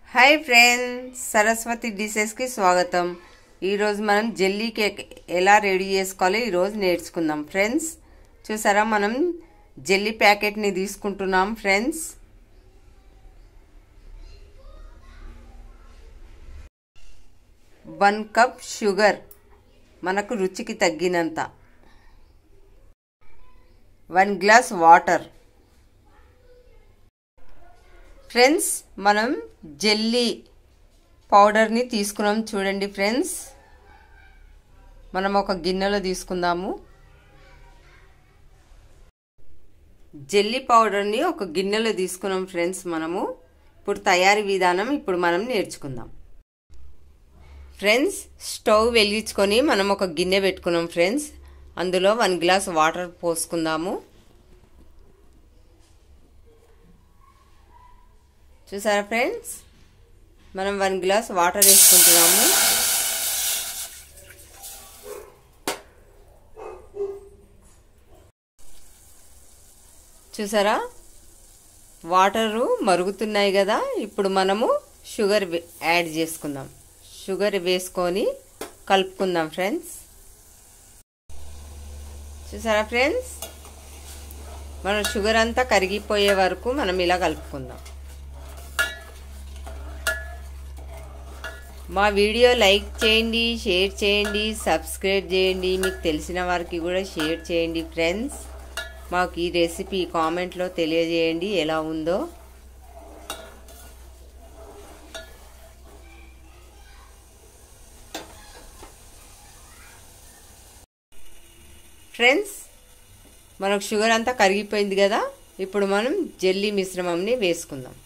hi friends Saraswati డిషెస్కి స్వాగతం ఈరోజు మనం జెల్లీ కేక్ ఎలా రెడీ చేసుకోవాలో ఈరోజు నేర్చుకుందాం ఫ్రెండ్స్ చూసారా మనం జెల్లీ ప్యాకెట్ని తీసుకుంటున్నాం ఫ్రెండ్స్ వన్ కప్ షుగర్ మనకు రుచికి తగ్గినంత వన్ గ్లాస్ వాటర్ ఫ్రెండ్స్ మనం జెల్లీ పౌడర్ని తీసుకున్నాం చూడండి ఫ్రెండ్స్ మనం ఒక గిన్నెలో తీసుకుందాము జెల్లీ పౌడర్ని ఒక గిన్నెలో తీసుకున్నాం ఫ్రెండ్స్ మనము ఇప్పుడు తయారీ విధానం ఇప్పుడు మనం నేర్చుకుందాం ఫ్రెండ్స్ స్టవ్ వెలిగించుకొని మనం ఒక గిన్నె పెట్టుకున్నాం ఫ్రెండ్స్ అందులో వన్ గ్లాస్ వాటర్ పోసుకుందాము చూసారా ఫ్రెండ్స్ మనం వన్ గ్లాస్ వాటర్ వేసుకుంటున్నాము చూసారా వాటరు మరుగుతున్నాయి కదా ఇప్పుడు మనము షుగర్ యాడ్ చేసుకుందాం షుగర్ వేసుకొని కలుపుకుందాం ఫ్రెండ్స్ చూసారా ఫ్రెండ్స్ మన షుగర్ అంతా కరిగిపోయే వరకు మనం ఇలా కలుపుకుందాం మా వీడియో లైక్ చేయండి షేర్ చేయండి సబ్స్క్రైబ్ చేయండి మీకు తెలిసిన వారికి కూడా షేర్ చేయండి ఫ్రెండ్స్ మాకు ఈ రెసిపీ కామెంట్లో తెలియజేయండి ఎలా ఉందో ఫ్రెండ్స్ మనకు షుగర్ అంతా కరిగిపోయింది కదా ఇప్పుడు మనం జెల్లీ మిశ్రమంని వేసుకుందాం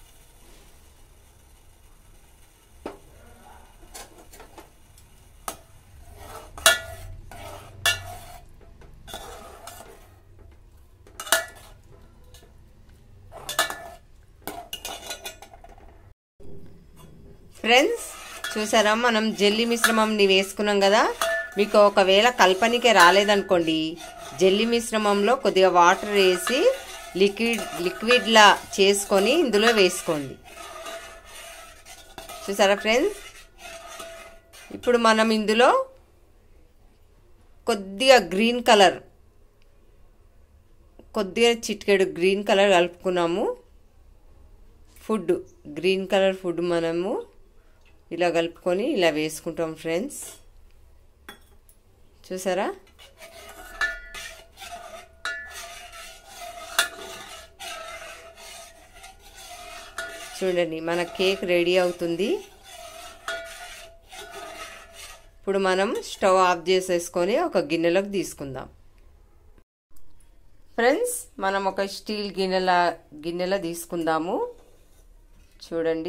ఫ్రెండ్స్ చూసారా మనం జెల్లీ మిశ్రమంని వేసుకున్నాం కదా మీకు ఒకవేళ కల్పనికే రాలేదనుకోండి జెల్లీ మిశ్రమంలో కొద్దిగా వాటర్ వేసి లిక్విడ్ లిక్విడ్లా చేసుకొని ఇందులో వేసుకోండి చూసారా ఫ్రెండ్స్ ఇప్పుడు మనం ఇందులో కొద్దిగా గ్రీన్ కలర్ కొద్దిగా చిటికెడు గ్రీన్ కలర్ కలుపుకున్నాము ఫుడ్ గ్రీన్ కలర్ ఫుడ్ మనము ఇలా కలుపుకొని ఇలా వేసుకుంటాం ఫ్రెండ్స్ చూసారా చూడండి మన కేక్ రెడీ అవుతుంది ఇప్పుడు మనం స్టవ్ ఆఫ్ చేసేసుకొని ఒక గిన్నెలోకి తీసుకుందాం ఫ్రెండ్స్ మనం ఒక స్టీల్ గిన్నెల గిన్నెలో తీసుకుందాము చూడండి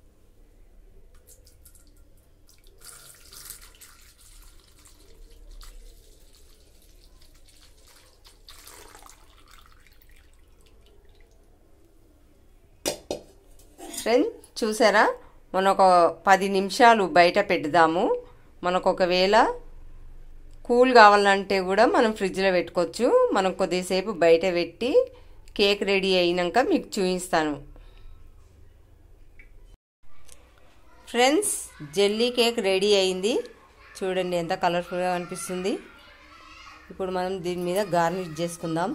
ఫ్రెండ్స్ చూసారా మనం ఒక పది నిమిషాలు బయట పెడదాము మనకు ఒకవేళ కూల్ కావాలంటే కూడా మనం ఫ్రిడ్జ్లో పెట్టుకోవచ్చు మనం కొద్దిసేపు బయట పెట్టి కేక్ రెడీ అయినాక మీకు చూపిస్తాను ఫ్రెండ్స్ జెల్లీ కేక్ రెడీ అయింది చూడండి ఎంత కలర్ఫుల్గా అనిపిస్తుంది ఇప్పుడు మనం దీని మీద గార్నిష్ చేసుకుందాం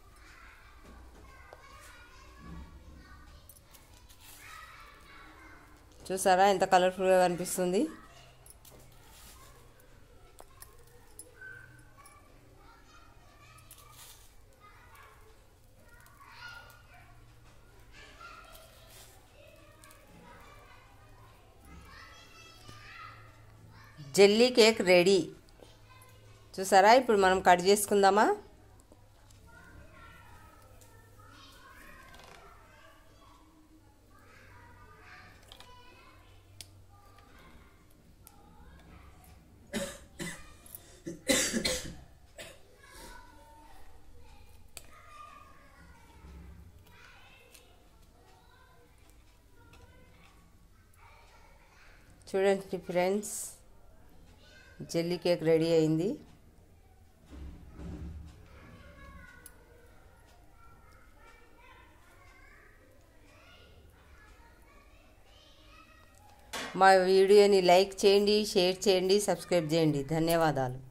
చూసారా ఎంత కలర్ఫుల్గా కనిపిస్తుంది జెల్లీ కేక్ రెడీ చూసారా ఇప్పుడు మనం కట్ చేసుకుందామా చూడండి ఫ్రెండ్స్ జెల్లీ కేక్ రెడీ అయింది మా వీడియోని లైక్ చేయండి షేర్ చేయండి సబ్స్క్రైబ్ చేయండి ధన్యవాదాలు